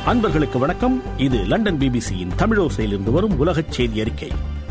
அன்பர்களுக்கு வணக்கம் இது லண்டன் பிபிசியின் தமிழோசையிலிருந்து வரும் உலகச் செய்தி அறிக்கை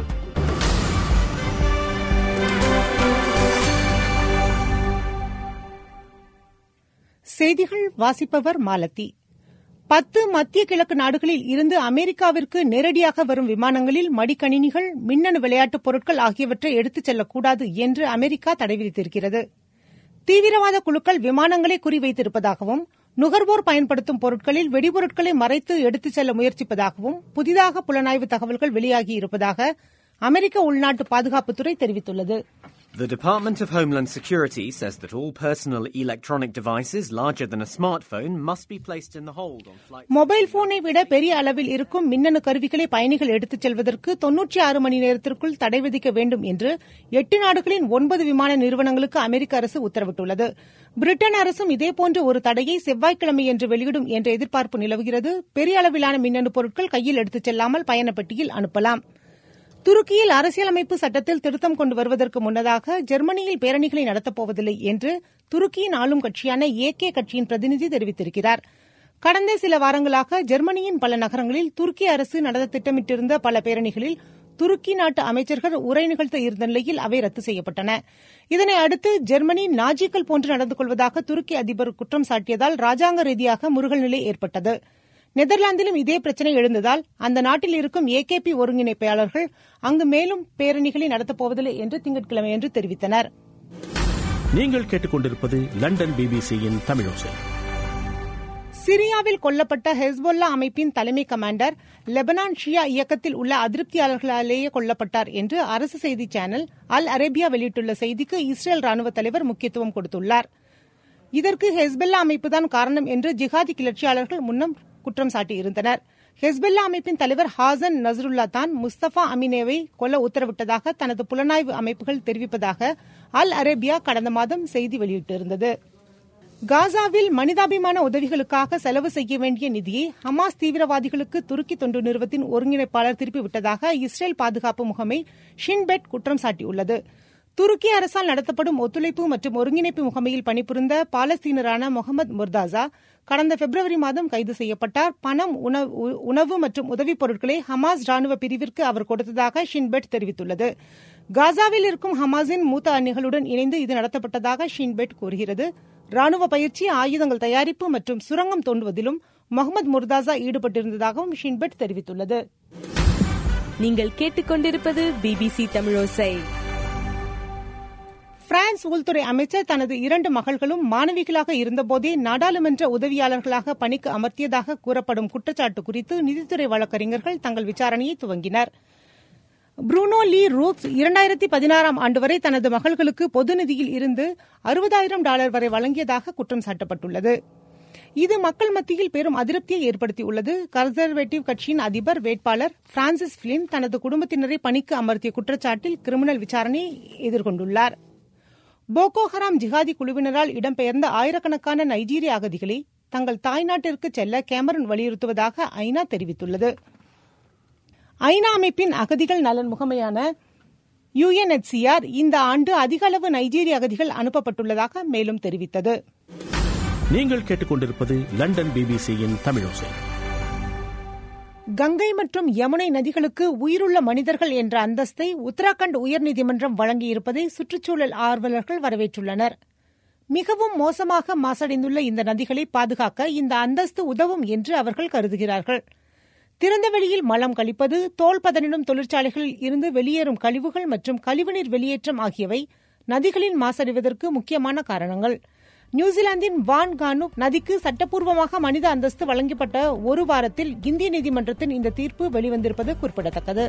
செய்திகள் வாசிப்பவர் மாலதி பத்து மத்திய கிழக்கு நாடுகளில் இருந்து அமெரிக்காவிற்கு நேரடியாக வரும் விமானங்களில் மடிக்கணினிகள் மின்னணு விளையாட்டுப் பொருட்கள் ஆகியவற்றை எடுத்துச் செல்லக்கூடாது என்று அமெரிக்கா தடை விதித்திருக்கிறது தீவிரவாத குழுக்கள் விமானங்களை குறிவைத்திருப்பதாகவும் நுகர்வோர் பயன்படுத்தும் பொருட்களில் வெடிபொருட்களை மறைத்து எடுத்துச் செல்ல முயற்சிப்பதாகவும் புதிதாக புலனாய்வு தகவல்கள் வெளியாகியிருப்பதாக அமெரிக்க உள்நாட்டு பாதுகாப்புத்துறை தெரிவித்துள்ளது The Department of Homeland Security says that all personal electronic devices larger than a smartphone must be placed in the hold on flights. Mobile போனை விட பெரிய அளவில் இருக்கும் மின்னணு கருவிகளை பயணிகள் எடுத்துச் செல்வதற்கு தொன்னூற்றி ஆறு மணி நேரத்திற்குள் தடை விதிக்க வேண்டும் என்று எட்டு நாடுகளின் ஒன்பது விமான நிறுவனங்களுக்கு அமெரிக்க அரசு உத்தரவிட்டுள்ளது பிரிட்டன் அரசும் இதேபோன்ற ஒரு தடையை செவ்வாய்க்கிழமை என்று வெளியிடும் என்ற எதிர்பார்ப்பு நிலவுகிறது பெரிய அளவிலான மின்னணு பொருட்கள் கையில் எடுத்துச் செல்லாமல் பயணப்பெட்டியில் அனுப்பலாம் துருக்கியில் அரசியலமைப்பு சட்டத்தில் திருத்தம் கொண்டு வருவதற்கு முன்னதாக ஜெர்மனியில் பேரணிகளை நடத்தப்போவதில்லை என்று துருக்கியின் ஆளும் கட்சியான ஏகே கட்சியின் பிரதிநிதி தெரிவித்திருக்கிறார் கடந்த சில வாரங்களாக ஜெர்மனியின் பல நகரங்களில் துருக்கி அரசு நடத்த திட்டமிட்டிருந்த பல பேரணிகளில் துருக்கி நாட்டு அமைச்சர்கள் உரை நிகழ்த்த இருந்த நிலையில் அவை ரத்து செய்யப்பட்டன இதனை அடுத்து ஜெர்மனி நாஜிக்கள் போன்று நடந்து கொள்வதாக துருக்கி அதிபர் குற்றம் சாட்டியதால் ராஜாங்க ரீதியாக முருகல் நிலை ஏற்பட்டது நெதர்லாந்திலும் இதே பிரச்சினை எழுந்ததால் அந்த நாட்டில் இருக்கும் ஏகேபி ஒருங்கிணைப்பாளர்கள் அங்கு மேலும் பேரணிகளை நடத்தப்போவதில்லை என்று திங்கட்கிழமையன்று தெரிவித்தனர் நீங்கள் கேட்டுக்கொண்டிருப்பது லண்டன் பிபிசியின் தமிழோசை சிரியாவில் கொல்லப்பட்ட ஹெஸ்பொல்லா அமைப்பின் தலைமை கமாண்டர் லெபனான் ஷியா இயக்கத்தில் உள்ள அதிருப்தியாளர்களாலேயே கொல்லப்பட்டார் என்று அரசு செய்தி சேனல் அல் அரேபியா வெளியிட்டுள்ள செய்திக்கு இஸ்ரேல் ராணுவ தலைவர் முக்கியத்துவம் கொடுத்துள்ளார் இதற்கு ஹெஸ்பெல்லா அமைப்புதான் காரணம் என்று ஜிஹாதி கிளர்ச்சியாளர்கள் முன்னம் குற்றம் சாட்டியிருந்தனர் ஹெஸ்பெல்லா அமைப்பின் தலைவர் ஹாசன் நசருல்லா தான் முஸ்தபா அமினேவை கொல்ல உத்தரவிட்டதாக தனது புலனாய்வு அமைப்புகள் தெரிவிப்பதாக அல் அரேபியா கடந்த மாதம் செய்தி வெளியிட்டிருந்தது காசாவில் மனிதாபிமான உதவிகளுக்காக செலவு செய்ய வேண்டிய நிதியை ஹமாஸ் தீவிரவாதிகளுக்கு துருக்கி தொண்டு நிறுவனத்தின் ஒருங்கிணைப்பாளர் திருப்பிவிட்டதாக இஸ்ரேல் பாதுகாப்பு முகமை ஷின்பெட் குற்றம் சாட்டியுள்ளது துருக்கி அரசால் நடத்தப்படும் ஒத்துழைப்பு மற்றும் ஒருங்கிணைப்பு முகமையில் பணிபுரிந்த பாலஸ்தீனரான முகமது முர்தாசா கடந்த பிப்ரவரி மாதம் கைது செய்யப்பட்டார் பணம் உணவு மற்றும் உதவிப் பொருட்களை ஹமாஸ் ராணுவ பிரிவிற்கு அவர் கொடுத்ததாக ஷின்பெட் தெரிவித்துள்ளது காசாவில் இருக்கும் ஹமாஸின் மூத்த அணிகளுடன் இணைந்து இது நடத்தப்பட்டதாக ஷின்பெட் கூறுகிறது ராணுவ பயிற்சி ஆயுதங்கள் தயாரிப்பு மற்றும் சுரங்கம் தோண்டுவதிலும் முகமது முர்தாசா ஈடுபட்டிருந்ததாகவும் ஷின்பெட் தெரிவித்துள்ளது நீங்கள் கேட்டுக்கொண்டிருப்பது பிபிசி தமிழோசை பிரான்ஸ் உள்துறை அமைச்சர் தனது இரண்டு மகள்களும் மாணவிகளாக இருந்தபோதே நாடாளுமன்ற உதவியாளர்களாக பணிக்கு அமர்த்தியதாக கூறப்படும் குற்றச்சாட்டு குறித்து நிதித்துறை வழக்கறிஞர்கள் தங்கள் விசாரணையை துவங்கினர் புரூனோ லீ ரூக்ஸ் இரண்டாயிரத்தி பதினாறாம் ஆண்டு வரை தனது மகள்களுக்கு பொது நிதியில் இருந்து அறுபதாயிரம் டாலர் வரை வழங்கியதாக குற்றம் சாட்டப்பட்டுள்ளது இது மக்கள் மத்தியில் பெரும் அதிருப்தியை ஏற்படுத்தியுள்ளது கன்சர்வேட்டிவ் கட்சியின் அதிபர் வேட்பாளர் பிரான்சிஸ் பிலின் தனது குடும்பத்தினரை பணிக்கு அமர்த்திய குற்றச்சாட்டில் கிரிமினல் விசாரணையை எதிர்கொண்டுள்ளார் போகோ ஹராம் ஜிஹாதி குழுவினரால் இடம்பெயர்ந்த ஆயிரக்கணக்கான நைஜீரிய அகதிகளை தங்கள் தாய்நாட்டிற்கு செல்ல கேமரன் வலியுறுத்துவதாக ஐநா தெரிவித்துள்ளது ஐநா அமைப்பின் அகதிகள் நலன் முகமையான யுஎன்எச்சிஆர் இந்த ஆண்டு அதிக அளவு நைஜீரிய அகதிகள் அனுப்பப்பட்டுள்ளதாக மேலும் தெரிவித்தது நீங்கள் கேட்டுக்கொண்டிருப்பது லண்டன் பிபிசியின் தமிழோசை கங்கை மற்றும் யமுனை நதிகளுக்கு உயிருள்ள மனிதர்கள் என்ற அந்தஸ்தை உத்தராகண்ட் உயர்நீதிமன்றம் வழங்கியிருப்பதை சுற்றுச்சூழல் ஆர்வலர்கள் வரவேற்றுள்ளனர் மிகவும் மோசமாக மாசடைந்துள்ள இந்த நதிகளை பாதுகாக்க இந்த அந்தஸ்து உதவும் என்று அவர்கள் கருதுகிறார்கள் திறந்தவெளியில் மலம் கழிப்பது தோல் பதனிடும் தொழிற்சாலைகளில் இருந்து வெளியேறும் கழிவுகள் மற்றும் கழிவுநீர் வெளியேற்றம் ஆகியவை நதிகளின் மாசடைவதற்கு முக்கியமான காரணங்கள் நியூசிலாந்தின் வான் கானு நதிக்கு சட்டப்பூர்வமாக மனித அந்தஸ்து வழங்கப்பட்ட ஒரு வாரத்தில் இந்திய நீதிமன்றத்தின் இந்த தீர்ப்பு வெளிவந்திருப்பது குறிப்பிடத்தக்கது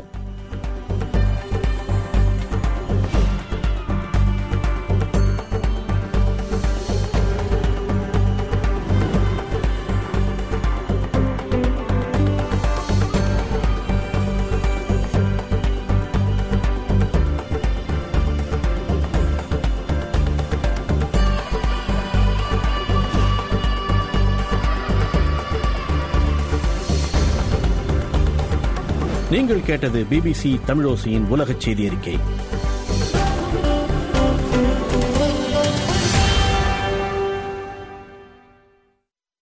நீங்கள் கேட்டது பிபிசி தமிழோசையின் உலகச் செய்தி அறிக்கை